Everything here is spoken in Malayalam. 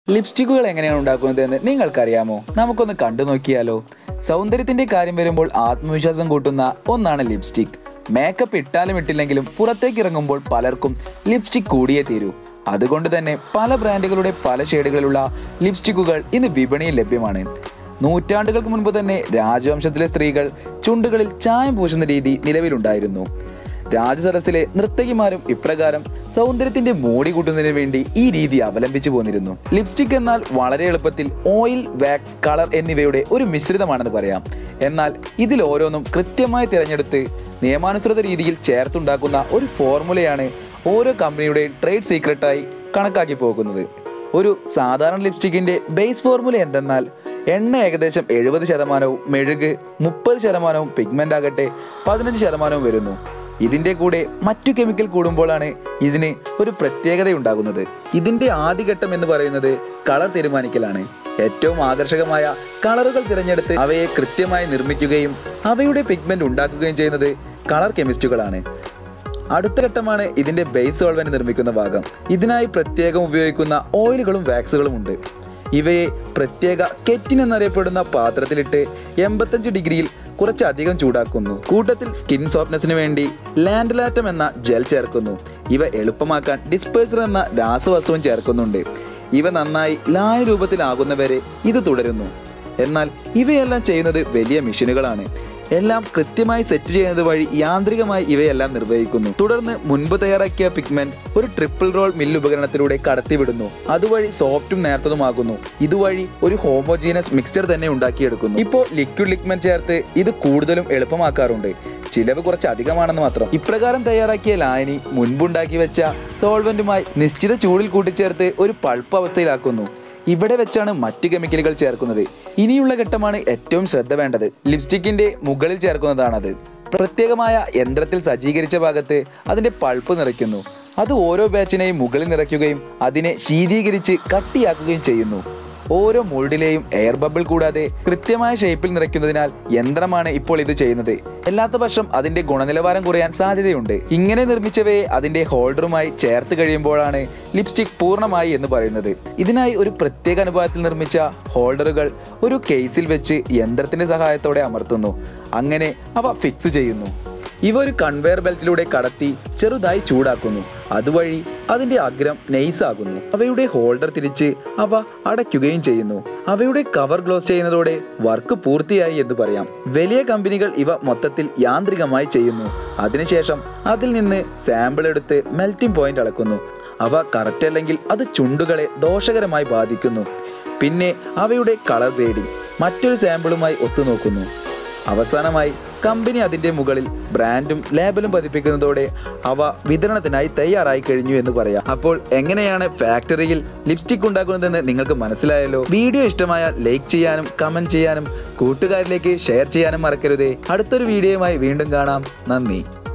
ലിപ്സ്റ്റിക്കുകൾ എങ്ങനെയാണ് ഉണ്ടാക്കുന്നത് എന്ന് നിങ്ങൾക്കറിയാമോ നമുക്കൊന്ന് കണ്ടു നോക്കിയാലോ സൗന്ദര്യത്തിന്റെ കാര്യം വരുമ്പോൾ ആത്മവിശ്വാസം കൂട്ടുന്ന ഒന്നാണ് ലിപ്സ്റ്റിക് മേക്കപ്പ് ഇട്ടാലും ഇട്ടില്ലെങ്കിലും പുറത്തേക്ക് ഇറങ്ങുമ്പോൾ പലർക്കും ലിപ്സ്റ്റിക് കൂടിയേ തീരൂ അതുകൊണ്ട് തന്നെ പല ബ്രാൻഡുകളുടെ പല ഷെയ്ഡുകളിലുള്ള ലിപ്സ്റ്റിക്കുകൾ ഇന്ന് വിപണിയിൽ ലഭ്യമാണ് നൂറ്റാണ്ടുകൾക്ക് മുൻപ് തന്നെ രാജവംശത്തിലെ സ്ത്രീകൾ ചുണ്ടുകളിൽ ചായം പൂശുന്ന രീതി നിലവിലുണ്ടായിരുന്നു രാജസദസ്സിലെ നർത്തകിമാരും ഇപ്രകാരം സൗന്ദര്യത്തിന്റെ മോടി കൂട്ടുന്നതിന് വേണ്ടി ഈ രീതി അവലംബിച്ചു പോന്നിരുന്നു ലിപ്സ്റ്റിക് എന്നാൽ വളരെ എളുപ്പത്തിൽ ഓയിൽ വാക്സ് കളർ എന്നിവയുടെ ഒരു മിശ്രിതമാണെന്ന് പറയാം എന്നാൽ ഇതിൽ ഓരോന്നും കൃത്യമായി തിരഞ്ഞെടുത്ത് നിയമാനുസൃത രീതിയിൽ ചേർത്തുണ്ടാക്കുന്ന ഒരു ഫോർമുലയാണ് ഓരോ കമ്പനിയുടെയും ട്രേഡ് സീക്രട്ടായി കണക്കാക്കി പോകുന്നത് ഒരു സാധാരണ ലിപ്സ്റ്റിക്കിന്റെ ബേസ് ഫോർമുല എന്തെന്നാൽ എണ്ണ ഏകദേശം എഴുപത് ശതമാനവും മെഴുക് മുപ്പത് ശതമാനവും പിഗ്മെന്റ് ആകട്ടെ പതിനഞ്ച് ശതമാനവും വരുന്നു ഇതിന്റെ കൂടെ മറ്റു കെമിക്കൽ കൂടുമ്പോഴാണ് ഇതിന് ഒരു പ്രത്യേകത ഉണ്ടാകുന്നത് ഇതിന്റെ ആദ്യഘട്ടം എന്ന് പറയുന്നത് കളർ തീരുമാനിക്കലാണ് ഏറ്റവും ആകർഷകമായ കളറുകൾ തിരഞ്ഞെടുത്ത് അവയെ കൃത്യമായി നിർമ്മിക്കുകയും അവയുടെ പിഗ്മെന്റ് ഉണ്ടാക്കുകയും ചെയ്യുന്നത് കളർ കെമിസ്റ്റുകളാണ് അടുത്ത ഘട്ടമാണ് ഇതിന്റെ ബേസ് സോൾവെന്റ് നിർമ്മിക്കുന്ന ഭാഗം ഇതിനായി പ്രത്യേകം ഉപയോഗിക്കുന്ന ഓയിലുകളും വാക്സുകളും ഉണ്ട് ഇവയെ പ്രത്യേക കെറ്റിൻ എന്നറിയപ്പെടുന്ന പാത്രത്തിലിട്ട് എൺപത്തഞ്ച് ഡിഗ്രിയിൽ കുറച്ചധികം ചൂടാക്കുന്നു കൂട്ടത്തിൽ സ്കിൻ സോഫ്റ്റ്നെസ്സിന് വേണ്ടി ലാൻഡ്ലാറ്റം എന്ന ജെൽ ചേർക്കുന്നു ഇവ എളുപ്പമാക്കാൻ ഡിസ്പേഴ്സർ എന്ന രാസവസ്തുവും ചേർക്കുന്നുണ്ട് ഇവ നന്നായി ലായ രൂപത്തിലാകുന്നവരെ ഇത് തുടരുന്നു എന്നാൽ ഇവയെല്ലാം ചെയ്യുന്നത് വലിയ മെഷീനുകളാണ് എല്ലാം കൃത്യമായി സെറ്റ് ചെയ്യുന്നത് വഴി യാന്ത്രികമായി ഇവയെല്ലാം നിർവഹിക്കുന്നു തുടർന്ന് മുൻപ് തയ്യാറാക്കിയ പിഗ്മെന്റ് ഒരു ട്രിപ്പിൾ റോൾ മില്ല് ഉപകരണത്തിലൂടെ കടത്തിവിടുന്നു അതുവഴി സോഫ്റ്റും നേർത്തതുമാകുന്നു ഇതുവഴി ഒരു ഹോമോജീനസ് മിക്സ്ചർ തന്നെ ഉണ്ടാക്കിയെടുക്കുന്നു ഇപ്പോൾ ലിക്വിഡ് ലിക്മെന്റ് ചേർത്ത് ഇത് കൂടുതലും എളുപ്പമാക്കാറുണ്ട് ചിലവ് കുറച്ച് അധികമാണെന്ന് മാത്രം ഇപ്രകാരം തയ്യാറാക്കിയ ലായനി മുൻപുണ്ടാക്കി വെച്ച സോൾവെന്റുമായി നിശ്ചിത ചൂടിൽ കൂട്ടിച്ചേർത്ത് ഒരു പൾപ്പ് അവസ്ഥയിലാക്കുന്നു ഇവിടെ വെച്ചാണ് മറ്റു കെമിക്കലുകൾ ചേർക്കുന്നത് ഇനിയുള്ള ഘട്ടമാണ് ഏറ്റവും ശ്രദ്ധ വേണ്ടത് ലിപ്സ്റ്റിക്കിന്റെ മുകളിൽ ചേർക്കുന്നതാണത് പ്രത്യേകമായ യന്ത്രത്തിൽ സജ്ജീകരിച്ച ഭാഗത്ത് അതിന്റെ പൾപ്പ് നിറയ്ക്കുന്നു അത് ഓരോ ബാച്ചിനെയും മുകളിൽ നിറയ്ക്കുകയും അതിനെ ശീതീകരിച്ച് കട്ടിയാക്കുകയും ചെയ്യുന്നു ഓരോ മോൾഡിലെയും എയർ ബബിൾ കൂടാതെ കൃത്യമായ ഷേപ്പിൽ നിറയ്ക്കുന്നതിനാൽ യന്ത്രമാണ് ഇപ്പോൾ ഇത് ചെയ്യുന്നത് അല്ലാത്ത പക്ഷം അതിന്റെ ഗുണനിലവാരം കുറയാൻ സാധ്യതയുണ്ട് ഇങ്ങനെ നിർമ്മിച്ചവയെ അതിന്റെ ഹോൾഡറുമായി ചേർത്ത് കഴിയുമ്പോഴാണ് ലിപ്സ്റ്റിക് പൂർണ്ണമായി എന്ന് പറയുന്നത് ഇതിനായി ഒരു പ്രത്യേക അനുപാതത്തിൽ നിർമ്മിച്ച ഹോൾഡറുകൾ ഒരു കേസിൽ വെച്ച് യന്ത്രത്തിന്റെ സഹായത്തോടെ അമർത്തുന്നു അങ്ങനെ അവ ഫിക്സ് ചെയ്യുന്നു ഇവ ഒരു കൺവെയർ ബെൽറ്റിലൂടെ കടത്തി ചെറുതായി ചൂടാക്കുന്നു അതുവഴി അതിന്റെ അഗ്രം നൈസ് ആകുന്നു അവയുടെ ഹോൾഡർ തിരിച്ച് അവ അടയ്ക്കുകയും ചെയ്യുന്നു അവയുടെ കവർ ക്ലോസ് ചെയ്യുന്നതോടെ വർക്ക് പൂർത്തിയായി എന്ന് പറയാം വലിയ കമ്പനികൾ ഇവ മൊത്തത്തിൽ യാന്ത്രികമായി ചെയ്യുന്നു അതിനുശേഷം അതിൽ നിന്ന് സാമ്പിൾ എടുത്ത് മെൽറ്റിംഗ് പോയിന്റ് അളക്കുന്നു അവ കറക്റ്റ് അല്ലെങ്കിൽ അത് ചുണ്ടുകളെ ദോഷകരമായി ബാധിക്കുന്നു പിന്നെ അവയുടെ കളർ ഗ്രേഡിംഗ് മറ്റൊരു സാമ്പിളുമായി ഒത്തുനോക്കുന്നു അവസാനമായി കമ്പനി അതിന്റെ മുകളിൽ ബ്രാൻഡും ലേബലും പതിപ്പിക്കുന്നതോടെ അവ വിതരണത്തിനായി തയ്യാറായി കഴിഞ്ഞു എന്ന് പറയാം അപ്പോൾ എങ്ങനെയാണ് ഫാക്ടറിയിൽ ലിപ്സ്റ്റിക് ഉണ്ടാക്കുന്നതെന്ന് നിങ്ങൾക്ക് മനസ്സിലായല്ലോ വീഡിയോ ഇഷ്ടമായാൽ ലൈക്ക് ചെയ്യാനും കമന്റ് ചെയ്യാനും കൂട്ടുകാരിലേക്ക് ഷെയർ ചെയ്യാനും മറക്കരുതേ അടുത്തൊരു വീഡിയോയുമായി വീണ്ടും കാണാം നന്ദി